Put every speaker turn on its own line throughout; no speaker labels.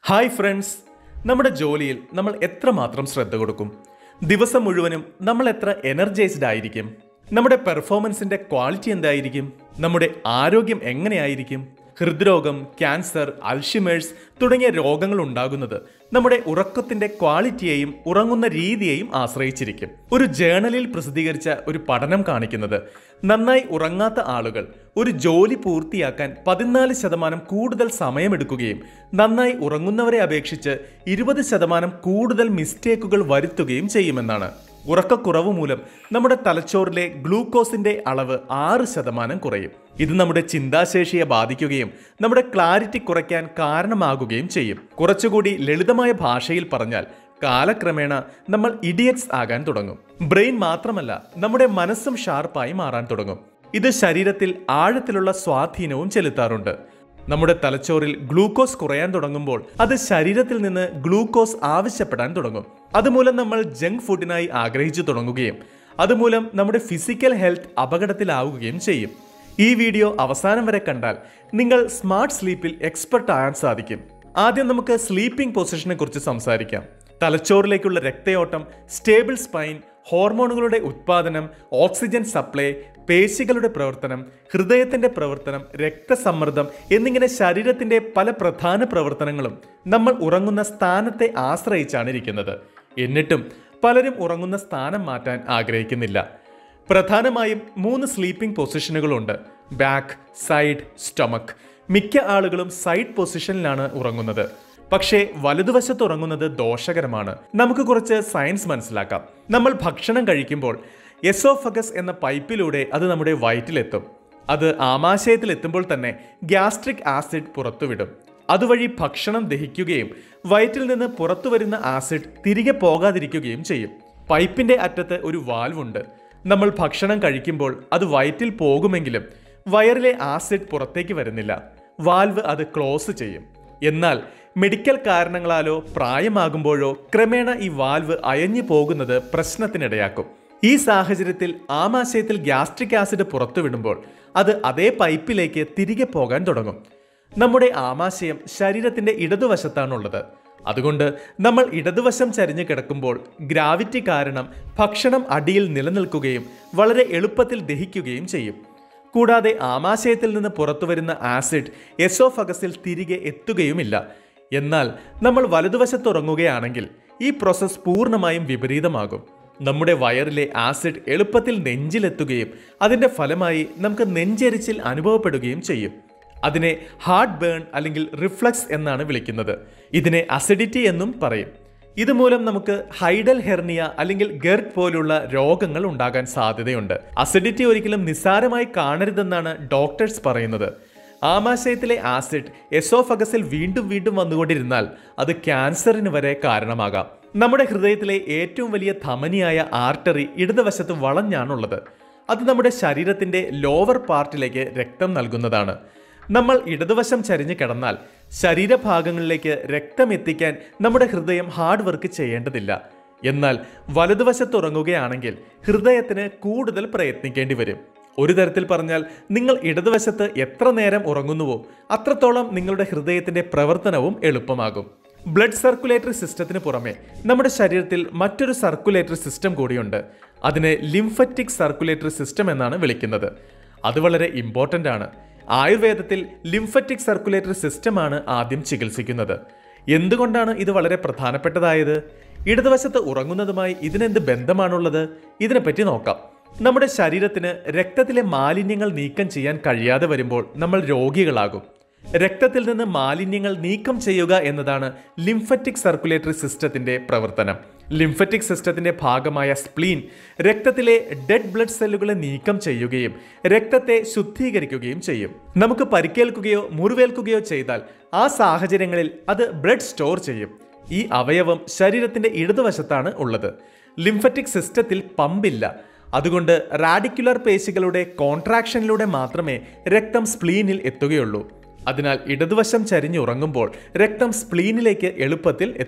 hi friends നമ്മുടെ ജോലിയിൽ നമ്മൾ എത്രമാത്രം ശ്രദ്ധ കൊടുക്കും ദിവസം മുഴുവനും നമ്മൾ എത്ര എനർജൈസ്ഡ് ആയിരിക്കും നമ്മുടെ പെർഫോമൻസിന്റെ ക്വാളിറ്റി എന്തായിരിക്കും നമ്മുടെ ആരോഗ്യം എങ്ങനെയായിരിക്കും ഹൃദ്രോഗം ക്യാൻസർ അൽഷിമേഴ്സ് തുടങ്ങിയ രോഗങ്ങൾ ഉണ്ടാകുന്നത് നമ്മുടെ ഉറക്കത്തിന്റെ ക്വാളിറ്റിയെയും ഉറങ്ങുന്ന രീതിയെയും ആശ്രയിച്ചിരിക്കും ഒരു ജേണലിൽ പ്രസിദ്ധീകരിച്ച ഒരു പഠനം കാണിക്കുന്നത് നന്നായി ഉറങ്ങാത്ത ആളുകൾ ഒരു ജോലി പൂർത്തിയാക്കാൻ പതിനാല് ശതമാനം കൂടുതൽ സമയമെടുക്കുകയും നന്നായി ഉറങ്ങുന്നവരെ അപേക്ഷിച്ച് ഇരുപത് ശതമാനം കൂടുതൽ മിസ്റ്റേക്കുകൾ വരുത്തുകയും ചെയ്യുമെന്നാണ് ഉറക്കക്കുറവ് മൂലം നമ്മുടെ തലച്ചോറിലെ ഗ്ലൂക്കോസിന്റെ അളവ് ആറ് ശതമാനം കുറയും ഇത് നമ്മുടെ ചിന്താശേഷിയെ ബാധിക്കുകയും നമ്മുടെ ക്ലാരിറ്റി കുറയ്ക്കാൻ കാരണമാകുകയും ചെയ്യും കുറച്ചുകൂടി ലളിതമായ ഭാഷയിൽ പറഞ്ഞാൽ കാലക്രമേണ നമ്മൾ ഇഡിയറ്റ്സ് ആകാൻ തുടങ്ങും ബ്രെയിൻ മാത്രമല്ല നമ്മുടെ മനസ്സും ഷാർപ്പായി മാറാൻ തുടങ്ങും ഇത് ശരീരത്തിൽ ആഴത്തിലുള്ള സ്വാധീനവും ചെലുത്താറുണ്ട് നമ്മുടെ തലച്ചോറിൽ ഗ്ലൂക്കോസ് കുറയാൻ തുടങ്ങുമ്പോൾ അത് ശരീരത്തിൽ നിന്ന് ഗ്ലൂക്കോസ് ആവശ്യപ്പെടാൻ തുടങ്ങും അതുമൂലം നമ്മൾ ജങ്ക് ഫുഡിനായി ആഗ്രഹിച്ചു തുടങ്ങുകയും അതുമൂലം നമ്മുടെ ഫിസിക്കൽ ഹെൽത്ത് അപകടത്തിലാവുകയും ചെയ്യും ഈ വീഡിയോ അവസാനം വരെ കണ്ടാൽ നിങ്ങൾ സ്മാർട്ട് സ്ലീപ്പിൽ എക്സ്പെർട്ട് ആകാൻ സാധിക്കും ആദ്യം നമുക്ക് സ്ലീപ്പിംഗ് പൊസിഷനെ കുറിച്ച് സംസാരിക്കാം തലച്ചോറിലേക്കുള്ള രക്തയോട്ടം സ്റ്റേബിൾ സ്പൈൻ ഹോർമോണുകളുടെ ഉത്പാദനം ഓക്സിജൻ സപ്ലൈ പേശികളുടെ പ്രവർത്തനം ഹൃദയത്തിന്റെ പ്രവർത്തനം രക്തസമ്മർദ്ദം എന്നിങ്ങനെ ശരീരത്തിന്റെ പല പ്രധാന പ്രവർത്തനങ്ങളും നമ്മൾ ഉറങ്ങുന്ന സ്ഥാനത്തെ ആശ്രയിച്ചാണ് ഇരിക്കുന്നത് എന്നിട്ടും പലരും ഉറങ്ങുന്ന സ്ഥാനം മാറ്റാൻ ആഗ്രഹിക്കുന്നില്ല പ്രധാനമായും മൂന്ന് സ്ലീപ്പിംഗ് പൊസിഷനുകളുണ്ട് ബാക്ക് സൈഡ് സ്റ്റൊമക്ക് മിക്ക ആളുകളും സൈഡ് പൊസിഷനിലാണ് ഉറങ്ങുന്നത് പക്ഷേ വലതുവശത്ത് ഉറങ്ങുന്നത് ദോഷകരമാണ് നമുക്ക് കുറച്ച് സയൻസ് മനസ്സിലാക്കാം നമ്മൾ ഭക്ഷണം കഴിക്കുമ്പോൾ എസോഫഗസ് എന്ന പൈപ്പിലൂടെ അത് നമ്മുടെ വയറ്റിലെത്തും അത് ആമാശയത്തിൽ എത്തുമ്പോൾ തന്നെ ഗ്യാസ്ട്രിക് ആസിഡ് പുറത്തുവിടും അതുവഴി ഭക്ഷണം ദഹിക്കുകയും വയറ്റിൽ നിന്ന് പുറത്തു വരുന്ന ആസിഡ് തിരികെ പോകാതിരിക്കുകയും ചെയ്യും പൈപ്പിന്റെ അറ്റത്ത് ഒരു വാൽവുണ്ട് നമ്മൾ ഭക്ഷണം കഴിക്കുമ്പോൾ അത് വയറ്റിൽ പോകുമെങ്കിലും വയറിലെ ആസിഡ് പുറത്തേക്ക് വരുന്നില്ല വാൽവ് അത് ക്ലോസ് ചെയ്യും എന്നാൽ മെഡിക്കൽ കാരണങ്ങളാലോ പ്രായമാകുമ്പോഴോ ക്രമേണ ഈ വാൽവ് അയഞ്ഞു പോകുന്നത് പ്രശ്നത്തിനിടയാക്കും ഈ സാഹചര്യത്തിൽ ആമാശയത്തിൽ ഗ്യാസ്ട്രിക് ആസിഡ് പുറത്തുവിടുമ്പോൾ അത് അതേ പൈപ്പിലേക്ക് തിരികെ പോകാൻ തുടങ്ങും നമ്മുടെ ആമാശയം ശരീരത്തിന്റെ ഇടതുവശത്താണുള്ളത് അതുകൊണ്ട് നമ്മൾ ഇടതുവശം ചരിഞ്ഞു കിടക്കുമ്പോൾ ഗ്രാവിറ്റി കാരണം ഭക്ഷണം അടിയിൽ നിലനിൽക്കുകയും വളരെ എളുപ്പത്തിൽ ദഹിക്കുകയും ചെയ്യും കൂടാതെ ആമാശയത്തിൽ നിന്ന് പുറത്തുവരുന്ന ആസിഡ് എസോഫഗസിൽ തിരികെ എത്തുകയുമില്ല എന്നാൽ നമ്മൾ വലതുവശത്ത് ഉറങ്ങുകയാണെങ്കിൽ ഈ പ്രോസസ്സ് പൂർണ്ണമായും വിപരീതമാകും നമ്മുടെ വയറിലെ ആസിഡ് എളുപ്പത്തിൽ നെഞ്ചിലെത്തുകയും അതിന്റെ ഫലമായി നമുക്ക് നെഞ്ചെരിച്ചിൽ അനുഭവപ്പെടുകയും ചെയ്യും അതിനെ ഹാർട്ട് ബേൺ അല്ലെങ്കിൽ റിഫ്ലക്സ് എന്നാണ് വിളിക്കുന്നത് ഇതിനെ അസിഡിറ്റി എന്നും പറയും ഇതുമൂലം നമുക്ക് ഹൈഡൽ ഹെർണിയ അല്ലെങ്കിൽ ഗെർട്ട് പോലുള്ള രോഗങ്ങൾ ഉണ്ടാകാൻ സാധ്യതയുണ്ട് അസിഡിറ്റി ഒരിക്കലും നിസ്സാരമായി കാണരുതെന്നാണ് ഡോക്ടേഴ്സ് പറയുന്നത് ആമാശയത്തിലെ ആസിഡ് എസോഫഗസിൽ വീണ്ടും വീണ്ടും വന്നുകൊണ്ടിരുന്നാൽ അത് ക്യാൻസറിന് വരെ കാരണമാകാം നമ്മുടെ ഹൃദയത്തിലെ ഏറ്റവും വലിയ ധമനിയായ ആർട്ടറി ഇടതുവശത്ത് വളഞ്ഞാണുള്ളത് അത് നമ്മുടെ ശരീരത്തിന്റെ ലോവർ പാർട്ടിലേക്ക് രക്തം നൽകുന്നതാണ് നമ്മൾ ഇടതുവശം ചരിഞ്ഞു കിടന്നാൽ ശരീരഭാഗങ്ങളിലേക്ക് രക്തം എത്തിക്കാൻ നമ്മുടെ ഹൃദയം ഹാർഡ് വർക്ക് ചെയ്യേണ്ടതില്ല എന്നാൽ വലതുവശത്ത് ഉറങ്ങുകയാണെങ്കിൽ ഹൃദയത്തിന് കൂടുതൽ പ്രയത്നിക്കേണ്ടി വരും ഒരു തരത്തിൽ പറഞ്ഞാൽ നിങ്ങൾ ഇടതുവശത്ത് എത്ര നേരം ഉറങ്ങുന്നുവോ അത്രത്തോളം നിങ്ങളുടെ ഹൃദയത്തിന്റെ പ്രവർത്തനവും എളുപ്പമാകും ബ്ലഡ് സർക്കുലേറ്ററി സിസ്റ്റത്തിന് പുറമെ നമ്മുടെ ശരീരത്തിൽ മറ്റൊരു സർക്കുലേറ്ററി സിസ്റ്റം കൂടിയുണ്ട് അതിനെ ലിംഫറ്റിക് സർക്കുലേറ്ററി സിസ്റ്റം എന്നാണ് വിളിക്കുന്നത് അത് വളരെ ഇമ്പോർട്ടൻ്റ് ആണ് ആയുർവേദത്തിൽ ലിംഫറ്റിക് സർക്കുലേറ്ററി സിസ്റ്റമാണ് ആദ്യം ചികിത്സിക്കുന്നത് എന്തുകൊണ്ടാണ് ഇത് വളരെ പ്രധാനപ്പെട്ടതായത് ഇടതുവശത്ത് ഉറങ്ങുന്നതുമായി ഇതിനെന്ത് ബന്ധമാണുള്ളത് ഇതിനെപ്പറ്റി നോക്കാം നമ്മുടെ ശരീരത്തിന് രക്തത്തിലെ മാലിന്യങ്ങൾ നീക്കം ചെയ്യാൻ കഴിയാതെ വരുമ്പോൾ നമ്മൾ രോഗികളാകും രക്തത്തിൽ നിന്ന് മാലിന്യങ്ങൾ നീക്കം ചെയ്യുക എന്നതാണ് ലിംഫറ്റിക് സർക്കുലേറ്ററി സിസ്റ്റത്തിന്റെ പ്രവർത്തനം ലിംഫറ്റിക് സിസ്റ്റത്തിന്റെ ഭാഗമായ സ്പ്ലീൻ രക്തത്തിലെ ഡെഡ് ബ്ലഡ് സെല്ലുകളെ നീക്കം ചെയ്യുകയും രക്തത്തെ ശുദ്ധീകരിക്കുകയും ചെയ്യും നമുക്ക് പരിക്കേൽക്കുകയോ മുറിവേൽക്കുകയോ ചെയ്താൽ ആ സാഹചര്യങ്ങളിൽ അത് ബ്ലഡ് സ്റ്റോർ ചെയ്യും ഈ അവയവം ശരീരത്തിന്റെ ഇടതുവശത്താണ് ഉള്ളത് ലിംഫറ്റിക് സിസ്റ്റത്തിൽ പമ്പില്ല അതുകൊണ്ട് റാഡിക്കുലർ പേശികളുടെ കോൺട്രാക്ഷനിലൂടെ മാത്രമേ രക്തം സ്പ്ലീനിൽ എത്തുകയുള്ളൂ അതിനാൽ ഇടതുവശം ചരിഞ്ഞുറങ്ങുമ്പോൾ രക്തം സ്പ്ലീനിലേക്ക് എളുപ്പത്തിൽ എത്തും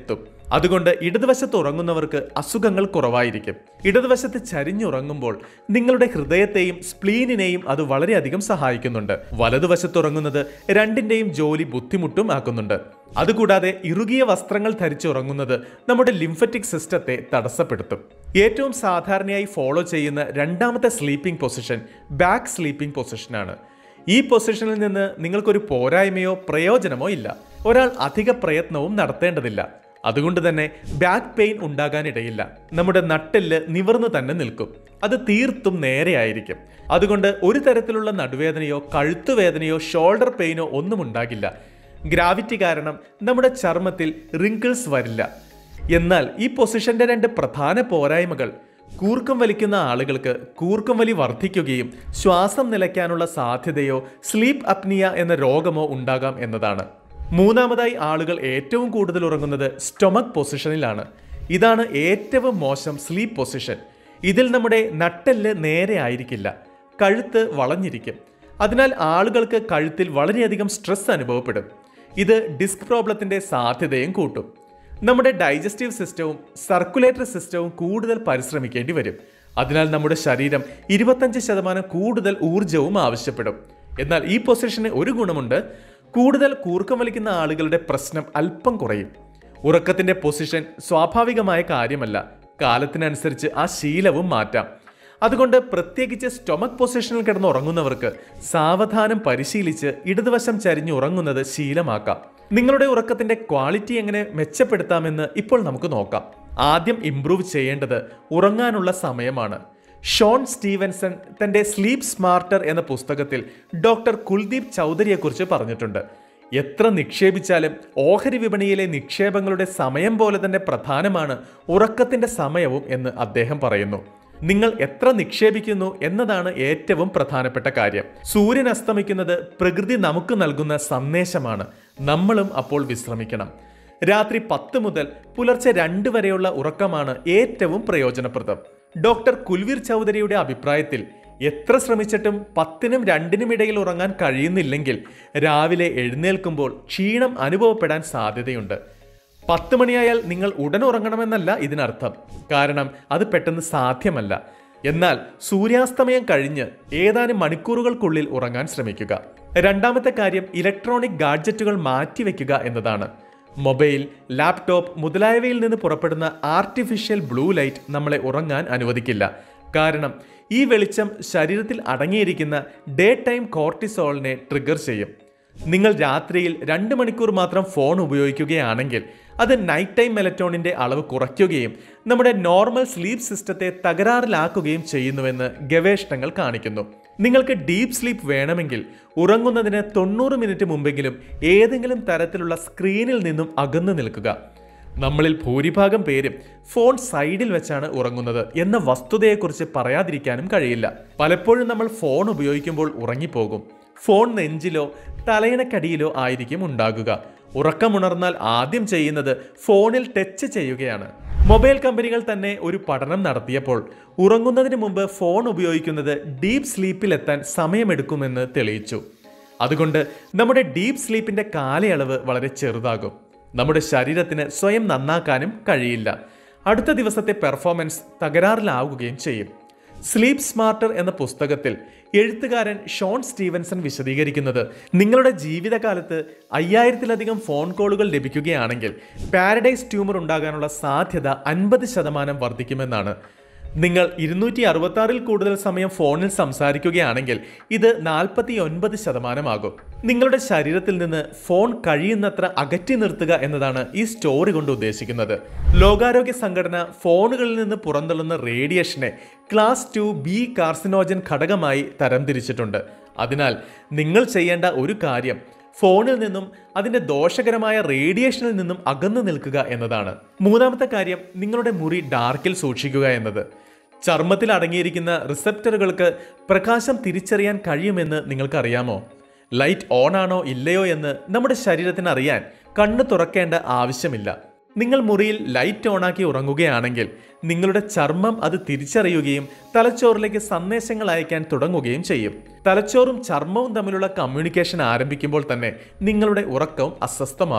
അതുകൊണ്ട് ഇടതുവശത്ത് ഉറങ്ങുന്നവർക്ക് അസുഖങ്ങൾ കുറവായിരിക്കും ഇടതുവശത്ത് ചരിഞ്ഞുറങ്ങുമ്പോൾ നിങ്ങളുടെ ഹൃദയത്തെയും സ്പ്ലീനിനെയും അത് വളരെയധികം സഹായിക്കുന്നുണ്ട് വലതുവശത്ത് ഉറങ്ങുന്നത് രണ്ടിന്റെയും ജോലി ബുദ്ധിമുട്ടും ആക്കുന്നുണ്ട് അതുകൂടാതെ ഇറുകിയ വസ്ത്രങ്ങൾ ധരിച്ചുറങ്ങുന്നത് നമ്മുടെ ലിംഫറ്റിക് സിസ്റ്റത്തെ തടസ്സപ്പെടുത്തും ഏറ്റവും സാധാരണയായി ഫോളോ ചെയ്യുന്ന രണ്ടാമത്തെ സ്ലീപ്പിംഗ് പൊസിഷൻ ബാക്ക് സ്ലീപ്പിംഗ് പൊസിഷനാണ് ഈ പൊസിഷനിൽ നിന്ന് നിങ്ങൾക്കൊരു പോരായ്മയോ പ്രയോജനമോ ഇല്ല ഒരാൾ അധിക പ്രയത്നവും നടത്തേണ്ടതില്ല അതുകൊണ്ട് തന്നെ ബാക്ക് പെയിൻ ഉണ്ടാകാനിടയില്ല നമ്മുടെ നട്ടെല്ല് നിവർന്നു തന്നെ നിൽക്കും അത് തീർത്തും നേരെയായിരിക്കും അതുകൊണ്ട് ഒരു തരത്തിലുള്ള നടുവേദനയോ കഴുത്തുവേദനയോ ഷോൾഡർ പെയിനോ ഒന്നും ഉണ്ടാകില്ല ഗ്രാവിറ്റി കാരണം നമ്മുടെ ചർമ്മത്തിൽ റിങ്കിൾസ് വരില്ല എന്നാൽ ഈ പൊസിഷന്റെ രണ്ട് പ്രധാന പോരായ്മകൾ കൂർക്കം വലിക്കുന്ന ആളുകൾക്ക് കൂർക്കം വലി വർദ്ധിക്കുകയും ശ്വാസം നിലയ്ക്കാനുള്ള സാധ്യതയോ സ്ലീപ്പ് അപ്നിയ എന്ന രോഗമോ ഉണ്ടാകാം എന്നതാണ് മൂന്നാമതായി ആളുകൾ ഏറ്റവും കൂടുതൽ ഉറങ്ങുന്നത് സ്റ്റൊമക് പൊസിഷനിലാണ് ഇതാണ് ഏറ്റവും മോശം സ്ലീപ്പ് പൊസിഷൻ ഇതിൽ നമ്മുടെ നട്ടെല്ല് നേരെ ആയിരിക്കില്ല കഴുത്ത് വളഞ്ഞിരിക്കും അതിനാൽ ആളുകൾക്ക് കഴുത്തിൽ വളരെയധികം സ്ട്രെസ് അനുഭവപ്പെടും ഇത് ഡിസ്ക് പ്രോബ്ലത്തിന്റെ സാധ്യതയും കൂട്ടും നമ്മുടെ ഡൈജസ്റ്റീവ് സിസ്റ്റവും സർക്കുലേറ്ററി സിസ്റ്റവും കൂടുതൽ പരിശ്രമിക്കേണ്ടി വരും അതിനാൽ നമ്മുടെ ശരീരം ഇരുപത്തഞ്ച് ശതമാനം കൂടുതൽ ഊർജവും ആവശ്യപ്പെടും എന്നാൽ ഈ പൊസിഷന് ഒരു ഗുണമുണ്ട് കൂടുതൽ കൂർക്കം വലിക്കുന്ന ആളുകളുടെ പ്രശ്നം അല്പം കുറയും ഉറക്കത്തിന്റെ പൊസിഷൻ സ്വാഭാവികമായ കാര്യമല്ല കാലത്തിനനുസരിച്ച് ആ ശീലവും മാറ്റാം അതുകൊണ്ട് പ്രത്യേകിച്ച് സ്റ്റൊമക് പൊസിഷനിൽ കിടന്ന് ഉറങ്ങുന്നവർക്ക് സാവധാനം പരിശീലിച്ച് ഇടതുവശം ചരിഞ്ഞ് ഉറങ്ങുന്നത് ശീലമാക്കാം നിങ്ങളുടെ ഉറക്കത്തിന്റെ ക്വാളിറ്റി എങ്ങനെ മെച്ചപ്പെടുത്താമെന്ന് ഇപ്പോൾ നമുക്ക് നോക്കാം ആദ്യം ഇംപ്രൂവ് ചെയ്യേണ്ടത് ഉറങ്ങാനുള്ള സമയമാണ് ഷോൺ സ്റ്റീവൻസൺ തന്റെ സ്ലീപ്പ് സ്മാർട്ടർ എന്ന പുസ്തകത്തിൽ ഡോക്ടർ കുൽദീപ് ചൗധരിയെക്കുറിച്ച് പറഞ്ഞിട്ടുണ്ട് എത്ര നിക്ഷേപിച്ചാലും ഓഹരി വിപണിയിലെ നിക്ഷേപങ്ങളുടെ സമയം പോലെ തന്നെ പ്രധാനമാണ് ഉറക്കത്തിന്റെ സമയവും എന്ന് അദ്ദേഹം പറയുന്നു നിങ്ങൾ എത്ര നിക്ഷേപിക്കുന്നു എന്നതാണ് ഏറ്റവും പ്രധാനപ്പെട്ട കാര്യം സൂര്യൻ അസ്തമിക്കുന്നത് പ്രകൃതി നമുക്ക് നൽകുന്ന സന്ദേശമാണ് നമ്മളും അപ്പോൾ വിശ്രമിക്കണം രാത്രി പത്ത് മുതൽ പുലർച്ചെ രണ്ട് വരെയുള്ള ഉറക്കമാണ് ഏറ്റവും പ്രയോജനപ്രദം ഡോക്ടർ കുൽവീർ ചൗധരിയുടെ അഭിപ്രായത്തിൽ എത്ര ശ്രമിച്ചിട്ടും പത്തിനും രണ്ടിനും ഇടയിൽ ഉറങ്ങാൻ കഴിയുന്നില്ലെങ്കിൽ രാവിലെ എഴുന്നേൽക്കുമ്പോൾ ക്ഷീണം അനുഭവപ്പെടാൻ സാധ്യതയുണ്ട് പത്ത് മണിയായാൽ നിങ്ങൾ ഉടൻ ഉറങ്ങണമെന്നല്ല ഇതിനർത്ഥം കാരണം അത് പെട്ടെന്ന് സാധ്യമല്ല എന്നാൽ സൂര്യാസ്തമയം കഴിഞ്ഞ് ഏതാനും മണിക്കൂറുകൾക്കുള്ളിൽ ഉറങ്ങാൻ ശ്രമിക്കുക രണ്ടാമത്തെ കാര്യം ഇലക്ട്രോണിക് ഗാഡ്ജറ്റുകൾ മാറ്റിവെക്കുക എന്നതാണ് മൊബൈൽ ലാപ്ടോപ്പ് മുതലായവയിൽ നിന്ന് പുറപ്പെടുന്ന ആർട്ടിഫിഷ്യൽ ബ്ലൂ ലൈറ്റ് നമ്മളെ ഉറങ്ങാൻ അനുവദിക്കില്ല കാരണം ഈ വെളിച്ചം ശരീരത്തിൽ അടങ്ങിയിരിക്കുന്ന ഡേ ടൈം കോർട്ടിസോളിനെ ട്രിഗർ ചെയ്യും നിങ്ങൾ രാത്രിയിൽ രണ്ട് മണിക്കൂർ മാത്രം ഫോൺ ഉപയോഗിക്കുകയാണെങ്കിൽ അത് നൈറ്റ് ടൈം മെലറ്റോണിന്റെ അളവ് കുറയ്ക്കുകയും നമ്മുടെ നോർമൽ സ്ലീപ്പ് സിസ്റ്റത്തെ തകരാറിലാക്കുകയും ചെയ്യുന്നുവെന്ന് ഗവേഷണങ്ങൾ കാണിക്കുന്നു നിങ്ങൾക്ക് ഡീപ്പ് സ്ലീപ്പ് വേണമെങ്കിൽ ഉറങ്ങുന്നതിന് തൊണ്ണൂറ് മിനിറ്റ് മുമ്പെങ്കിലും ഏതെങ്കിലും തരത്തിലുള്ള സ്ക്രീനിൽ നിന്നും അകന്നു നിൽക്കുക നമ്മളിൽ ഭൂരിഭാഗം പേരും ഫോൺ സൈഡിൽ വെച്ചാണ് ഉറങ്ങുന്നത് എന്ന വസ്തുതയെക്കുറിച്ച് പറയാതിരിക്കാനും കഴിയില്ല പലപ്പോഴും നമ്മൾ ഫോൺ ഉപയോഗിക്കുമ്പോൾ ഉറങ്ങിപ്പോകും ഫോൺ നെഞ്ചിലോ തലയിണക്കടിയിലോ ആയിരിക്കും ഉണ്ടാകുക ഉറക്കമുണർന്നാൽ ആദ്യം ചെയ്യുന്നത് ഫോണിൽ ടച്ച് ചെയ്യുകയാണ് മൊബൈൽ കമ്പനികൾ തന്നെ ഒരു പഠനം നടത്തിയപ്പോൾ ഉറങ്ങുന്നതിന് മുമ്പ് ഫോൺ ഉപയോഗിക്കുന്നത് ഡീപ്പ് സ്ലീപ്പിലെത്താൻ സമയമെടുക്കുമെന്ന് തെളിയിച്ചു അതുകൊണ്ട് നമ്മുടെ ഡീപ്പ് സ്ലീപ്പിന്റെ കാലയളവ് വളരെ ചെറുതാകും നമ്മുടെ ശരീരത്തിന് സ്വയം നന്നാക്കാനും കഴിയില്ല അടുത്ത ദിവസത്തെ പെർഫോമൻസ് തകരാറിലാവുകയും ചെയ്യും സ്ലീപ്പ് സ്മാർട്ടർ എന്ന പുസ്തകത്തിൽ എഴുത്തുകാരൻ ഷോൺ സ്റ്റീവൻസൺ വിശദീകരിക്കുന്നത് നിങ്ങളുടെ ജീവിതകാലത്ത് അയ്യായിരത്തിലധികം ഫോൺ കോളുകൾ ലഭിക്കുകയാണെങ്കിൽ പാരഡൈസ് ട്യൂമർ ഉണ്ടാകാനുള്ള സാധ്യത അൻപത് ശതമാനം വർദ്ധിക്കുമെന്നാണ് നിങ്ങൾ ഇരുന്നൂറ്റി അറുപത്തി ആറിൽ കൂടുതൽ സമയം ഫോണിൽ സംസാരിക്കുകയാണെങ്കിൽ ഇത് നാൽപ്പത്തി ഒൻപത് ശതമാനമാകും നിങ്ങളുടെ ശരീരത്തിൽ നിന്ന് ഫോൺ കഴിയുന്നത്ര അകറ്റി നിർത്തുക എന്നതാണ് ഈ സ്റ്റോറി കൊണ്ട് ഉദ്ദേശിക്കുന്നത് ലോകാരോഗ്യ സംഘടന ഫോണുകളിൽ നിന്ന് പുറന്തള്ളുന്ന റേഡിയേഷനെ ക്ലാസ് ടു ബി കാർസിനോജൻ ഘടകമായി തരംതിരിച്ചിട്ടുണ്ട് അതിനാൽ നിങ്ങൾ ചെയ്യേണ്ട ഒരു കാര്യം ഫോണിൽ നിന്നും അതിന്റെ ദോഷകരമായ റേഡിയേഷനിൽ നിന്നും അകന്നു നിൽക്കുക എന്നതാണ് മൂന്നാമത്തെ കാര്യം നിങ്ങളുടെ മുറി ഡാർക്കിൽ സൂക്ഷിക്കുക എന്നത് ചർമ്മത്തിൽ അടങ്ങിയിരിക്കുന്ന റിസപ്റ്ററുകൾക്ക് പ്രകാശം തിരിച്ചറിയാൻ കഴിയുമെന്ന് നിങ്ങൾക്കറിയാമോ ലൈറ്റ് ഓൺ ആണോ ഇല്ലയോ എന്ന് നമ്മുടെ ശരീരത്തിന് അറിയാൻ കണ്ണ് തുറക്കേണ്ട ആവശ്യമില്ല നിങ്ങൾ മുറിയിൽ ലൈറ്റ് ഓണാക്കി ഉറങ്ങുകയാണെങ്കിൽ നിങ്ങളുടെ ചർമ്മം അത് തിരിച്ചറിയുകയും തലച്ചോറിലേക്ക് സന്ദേശങ്ങൾ അയക്കാൻ തുടങ്ങുകയും ചെയ്യും തലച്ചോറും ചർമ്മവും തമ്മിലുള്ള കമ്മ്യൂണിക്കേഷൻ ആരംഭിക്കുമ്പോൾ തന്നെ നിങ്ങളുടെ ഉറക്കവും അസ്വസ്ഥമാകും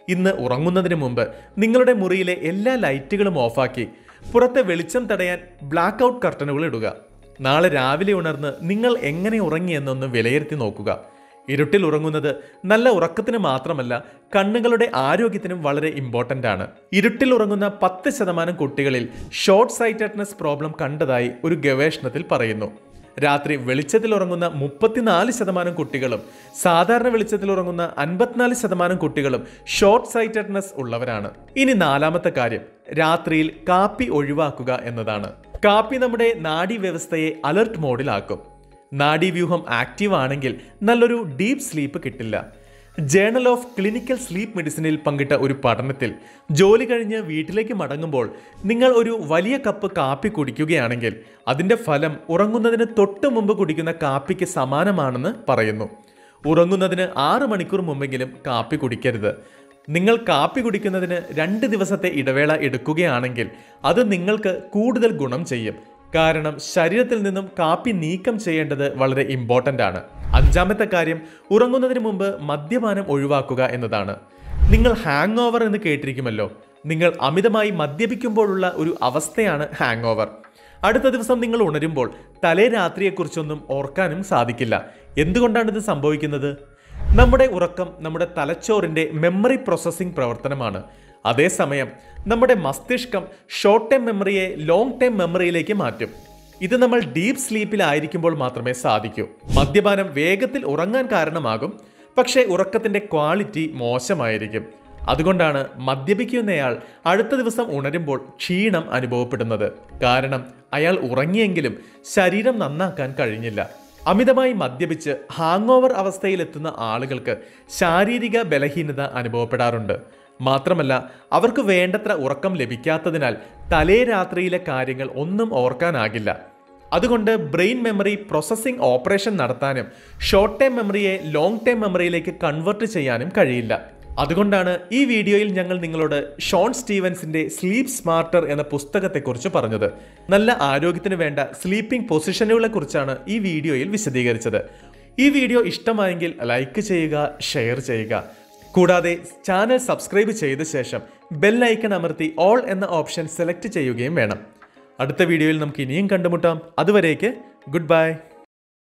ഇന്ന് ഉറങ്ങുന്നതിന് മുമ്പ് നിങ്ങളുടെ മുറിയിലെ എല്ലാ ലൈറ്റുകളും ഓഫാക്കി പുറത്തെ വെളിച്ചം തടയാൻ ബ്ലാക്ക് ഔട്ട് കർട്ടനുകൾ ഇടുക നാളെ രാവിലെ ഉണർന്ന് നിങ്ങൾ എങ്ങനെ ഉറങ്ങിയെന്നൊന്ന് വിലയിരുത്തി നോക്കുക ഇരുട്ടിൽ ഉറങ്ങുന്നത് നല്ല ഉറക്കത്തിന് മാത്രമല്ല കണ്ണുകളുടെ ആരോഗ്യത്തിനും വളരെ ഇമ്പോർട്ടൻ്റ് ആണ് ഇരുട്ടിൽ ഉറങ്ങുന്ന പത്ത് ശതമാനം കുട്ടികളിൽ ഷോർട്ട് സൈറ്റഡ്നെസ് പ്രോബ്ലം കണ്ടതായി ഒരു ഗവേഷണത്തിൽ പറയുന്നു രാത്രി വെളിച്ചത്തിൽ ഉറങ്ങുന്ന മുപ്പത്തിനാല് ശതമാനം കുട്ടികളും സാധാരണ വെളിച്ചത്തിൽ ഉറങ്ങുന്ന അൻപത്തിനാല് ശതമാനം കുട്ടികളും ഷോർട്ട് സൈറ്റഡ്നെസ് ഉള്ളവരാണ് ഇനി നാലാമത്തെ കാര്യം രാത്രിയിൽ കാപ്പി ഒഴിവാക്കുക എന്നതാണ് കാപ്പി നമ്മുടെ നാഡീവ്യവസ്ഥയെ അലർട്ട് മോഡിലാക്കും നാഡീവ്യൂഹം ആക്റ്റീവ് ആണെങ്കിൽ നല്ലൊരു ഡീപ്പ് സ്ലീപ്പ് കിട്ടില്ല ജേണൽ ഓഫ് ക്ലിനിക്കൽ സ്ലീപ്പ് മെഡിസിനിൽ പങ്കിട്ട ഒരു പഠനത്തിൽ ജോലി കഴിഞ്ഞ് വീട്ടിലേക്ക് മടങ്ങുമ്പോൾ നിങ്ങൾ ഒരു വലിയ കപ്പ് കാപ്പി കുടിക്കുകയാണെങ്കിൽ അതിൻ്റെ ഫലം ഉറങ്ങുന്നതിന് തൊട്ട് മുമ്പ് കുടിക്കുന്ന കാപ്പിക്ക് സമാനമാണെന്ന് പറയുന്നു ഉറങ്ങുന്നതിന് ആറ് മണിക്കൂർ മുമ്പെങ്കിലും കാപ്പി കുടിക്കരുത് നിങ്ങൾ കാപ്പി കുടിക്കുന്നതിന് രണ്ട് ദിവസത്തെ ഇടവേള എടുക്കുകയാണെങ്കിൽ അത് നിങ്ങൾക്ക് കൂടുതൽ ഗുണം ചെയ്യും കാരണം ശരീരത്തിൽ നിന്നും കാപ്പി നീക്കം ചെയ്യേണ്ടത് വളരെ ഇമ്പോർട്ടൻ്റ് ആണ് അഞ്ചാമത്തെ കാര്യം ഉറങ്ങുന്നതിന് മുമ്പ് മദ്യപാനം ഒഴിവാക്കുക എന്നതാണ് നിങ്ങൾ ഹാങ് ഓവർ എന്ന് കേട്ടിരിക്കുമല്ലോ നിങ്ങൾ അമിതമായി മദ്യപിക്കുമ്പോഴുള്ള ഒരു അവസ്ഥയാണ് ഹാങ് ഓവർ അടുത്ത ദിവസം നിങ്ങൾ ഉണരുമ്പോൾ തലേ രാത്രിയെക്കുറിച്ചൊന്നും ഓർക്കാനും സാധിക്കില്ല എന്തുകൊണ്ടാണ് ഇത് സംഭവിക്കുന്നത് നമ്മുടെ ഉറക്കം നമ്മുടെ തലച്ചോറിന്റെ മെമ്മറി പ്രോസസ്സിംഗ് പ്രവർത്തനമാണ് അതേസമയം നമ്മുടെ മസ്തിഷ്കം ഷോർട്ട് ടൈം മെമ്മറിയെ ലോങ് ടൈം മെമ്മറിയിലേക്ക് മാറ്റും ഇത് നമ്മൾ ഡീപ്പ് സ്ലീപ്പിലായിരിക്കുമ്പോൾ മാത്രമേ സാധിക്കൂ മദ്യപാനം വേഗത്തിൽ ഉറങ്ങാൻ കാരണമാകും പക്ഷേ ഉറക്കത്തിന്റെ ക്വാളിറ്റി മോശമായിരിക്കും അതുകൊണ്ടാണ് മദ്യപിക്കുന്നയാൾ അടുത്ത ദിവസം ഉണരുമ്പോൾ ക്ഷീണം അനുഭവപ്പെടുന്നത് കാരണം അയാൾ ഉറങ്ങിയെങ്കിലും ശരീരം നന്നാക്കാൻ കഴിഞ്ഞില്ല അമിതമായി മദ്യപിച്ച് ഹാങ് ഓവർ അവസ്ഥയിലെത്തുന്ന ആളുകൾക്ക് ശാരീരിക ബലഹീനത അനുഭവപ്പെടാറുണ്ട് മാത്രമല്ല അവർക്ക് വേണ്ടത്ര ഉറക്കം ലഭിക്കാത്തതിനാൽ തലേ രാത്രിയിലെ കാര്യങ്ങൾ ഒന്നും ഓർക്കാനാകില്ല അതുകൊണ്ട് ബ്രെയിൻ മെമ്മറി പ്രോസസ്സിംഗ് ഓപ്പറേഷൻ നടത്താനും ഷോർട്ട് ടൈം മെമ്മറിയെ ലോങ് ടൈം മെമ്മറിയിലേക്ക് കൺവേർട്ട് ചെയ്യാനും കഴിയില്ല അതുകൊണ്ടാണ് ഈ വീഡിയോയിൽ ഞങ്ങൾ നിങ്ങളോട് ഷോൺ സ്റ്റീവൻസിന്റെ സ്ലീപ്പ് സ്മാർട്ടർ എന്ന പുസ്തകത്തെക്കുറിച്ച് പറഞ്ഞത് നല്ല ആരോഗ്യത്തിന് വേണ്ട സ്ലീപ്പിംഗ് പൊസിഷനുകളെ കുറിച്ചാണ് ഈ വീഡിയോയിൽ വിശദീകരിച്ചത് ഈ വീഡിയോ ഇഷ്ടമായെങ്കിൽ ലൈക്ക് ചെയ്യുക ഷെയർ ചെയ്യുക കൂടാതെ ചാനൽ സബ്സ്ക്രൈബ് ചെയ്ത ശേഷം ബെൽ ഐക്കൺ അമർത്തി ഓൾ എന്ന ഓപ്ഷൻ സെലക്ട് ചെയ്യുകയും വേണം അടുത്ത വീഡിയോയിൽ നമുക്ക് ഇനിയും കണ്ടുമുട്ടാം അതുവരേക്ക് ഗുഡ് ബൈ